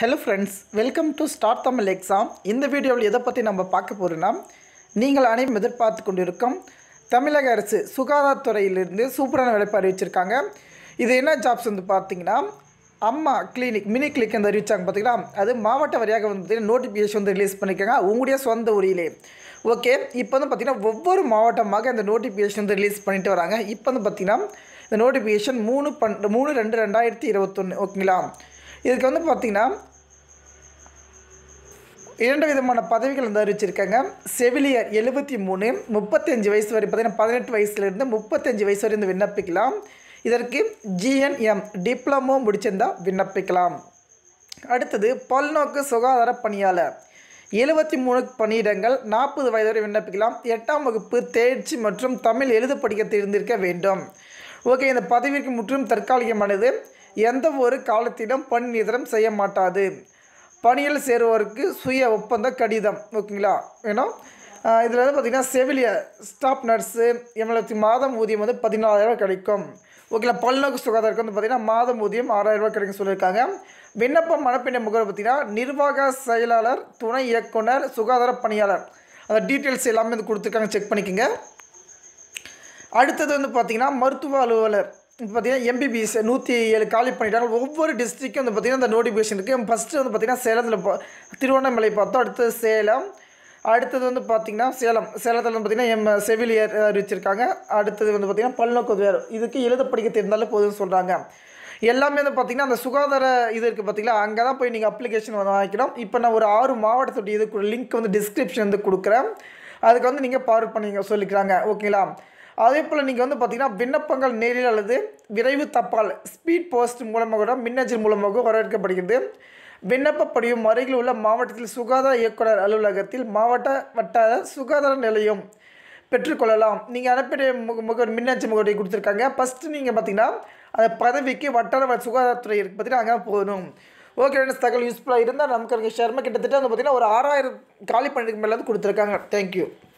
hello friends welcome to start Tamil exam இந்த வீடியோவில் எதை பற்றி நம்ம பார்க்க போகிறோன்னா நீங்கள் அனைவரும் எதிர்பார்த்து கொண்டிருக்கும் தமிழக அரசு சுகாதாரத்துறையிலிருந்து சூப்பரான வேலைப்பு அறிவிச்சிருக்காங்க இது என்ன ஜாப்ஸ் வந்து பார்த்தீங்கன்னா அம்மா கிளினிக் மினி கிளினிக் வந்து அறிவிச்சாங்க பார்த்தீங்களா அது மாவட்ட வாரியாக வந்து பார்த்தீங்கன்னா நோட்டிஃபிகேஷன் வந்து ரிலீஸ் பண்ணியிருக்காங்க உங்களுடைய சொந்த ஊரிலே ஓகே இப்போ வந்து பார்த்தீங்கன்னா ஒவ்வொரு மாவட்டமாக இந்த நோட்டிஃபிகேஷன் வந்து ரிலீஸ் பண்ணிட்டு வராங்க இப்போ வந்து பார்த்தீங்கன்னா இந்த நோட்டிஃபிகேஷன் மூணு பன் மூணு ரெண்டு ரெண்டாயிரத்தி இருபத்தொன்று ஓகேங்களா இதுக்கு வந்து பார்த்தீங்கன்னா இரண்டு விதமான பதவிகள் வந்து அறிவிச்சிருக்காங்க செவிலியர் எழுபத்தி மூணு முப்பத்தஞ்சு வயசு வரை பார்த்தீங்கன்னா பதினெட்டு வயசுலேருந்து முப்பத்தஞ்சு வயசு வரை வந்து விண்ணப்பிக்கலாம் இதற்கு ஜிஎன்எம் டிப்ளமோ முடிச்சிருந்தா விண்ணப்பிக்கலாம் அடுத்தது பல்நோக்கு சுகாதார பணியாளர் எழுபத்தி மூணு பணியிடங்கள் நாற்பது வயது வரை விண்ணப்பிக்கலாம் எட்டாம் வகுப்பு தேர்ச்சி மற்றும் தமிழ் எழுத படிக்க தெரிந்திருக்க வேண்டும் ஓகே இந்த பதவிக்கு முற்றிலும் தற்காலிகமானது எந்த ஒரு காலத்திலும் பணி நிரந்தரம் செய்ய மாட்டாது பணியில் சேருவோருக்கு சுய ஒப்பந்த கடிதம் ஓகேங்களா வேணும் இதில் வந்து பார்த்திங்கன்னா செவிலியர் ஸ்டாஃப் நர்ஸு எங்களுக்கு மாதம் ஊதியம் வந்து பதினாலாயிரம் கிடைக்கும் ஓகேங்களா பல்நோக்கு சுகாதாரத்துக்கு வந்து பார்த்திங்கன்னா மாதம் ஊதியம் ஆறாயிரம் ரூபாய் கிடைக்கும் சொல்லியிருக்காங்க விண்ணப்பம் மனப்பின்ன முகவர் பார்த்திங்கன்னா நிர்வாக செயலாளர் துணை இயக்குனர் சுகாதார பணியாளர் அந்த டீட்டெயில்ஸ் எல்லாமே வந்து கொடுத்துருக்காங்க செக் பண்ணிக்கோங்க அடுத்தது வந்து பார்த்திங்கன்னா மருத்துவ அலுவலர் இப்போ பார்த்தீங்கன்னா எம்பிபிஎஸ் நூற்றி ஏழு காலி பண்ணிட்டாங்க ஒவ்வொரு டிஸ்ட்ரிக்கும் வந்து பார்த்திங்கன்னா இந்த நோட்டிஃபிகேஷன் இருக்குது ஃபஸ்ட்டு வந்து பார்த்திங்கன்னா சேலத்தில் பா திருவண்ணாமலை பார்த்தோம் அடுத்தது சேலம் அடுத்தது வந்து பார்த்திங்கன்னா சேலம் சேலத்தில் வந்து பார்த்திங்கன்னா எம் செவிலியர் அறிவிச்சிருக்காங்க அடுத்தது வந்து பார்த்திங்கன்னா பல்நோக்கு உதவியார் இதுக்கு எழுத படிக்க தெரிந்தாலே போதும்னு சொல்கிறாங்க எல்லாமே வந்து பார்த்திங்கன்னா அந்த சுகாதார இது இருக்குது பார்த்தீங்களா அங்கே தான் போய் நீங்கள் அப்ளிகேஷன் வந்து வாங்கிக்கணும் இப்போ நான் ஒரு ஆறு மாவட்டத்துடைய இதுக்கு லிங்க் வந்து டிஸ்கிரிப்ஷன் வந்து கொடுக்குறேன் அதுக்கு வந்து நீங்கள் பார்வர்ட் பண்ணி சொல்லிக்கிறாங்க ஓகேங்களா அதே போல் நீங்கள் வந்து பார்த்திங்கன்னா விண்ணப்பங்கள் நேரில் அல்லது விரைவு தப்பால் ஸ்பீட் போஸ்ட் மூலமாக கூட மின்னஞ்சல் மூலமாக வரவேற்கப்படுகிறது விண்ணப்ப படியும் அருகில் உள்ள மாவட்டத்தில் சுகாதார இயக்குனர் அலுவலகத்தில் மாவட்ட வட்டார சுகாதார நிலையம் பெற்றுக்கொள்ளலாம் நீங்கள் அனுப்பிய முக முக மின்னஞ்சல் முகவரி கொடுத்துருக்காங்க ஃபஸ்ட்டு நீங்கள் பார்த்தீங்கன்னா அந்த பதவிக்கு வட்டார சுகாதாரத்துறை இருக்குது பார்த்தீங்கன்னா அங்கே போகணும் ஓகே ஃப்ரெண்ட்ஸ் தகவல் யூஸ்ஃபுல்லாக இருந்தால் நமக்கு ஷர்மா கிட்டத்தட்ட வந்து பார்த்திங்கன்னா ஒரு ஆறாயிரம் காலி பண்ணிக்கு மேலே கொடுத்துருக்காங்க தேங்க்யூ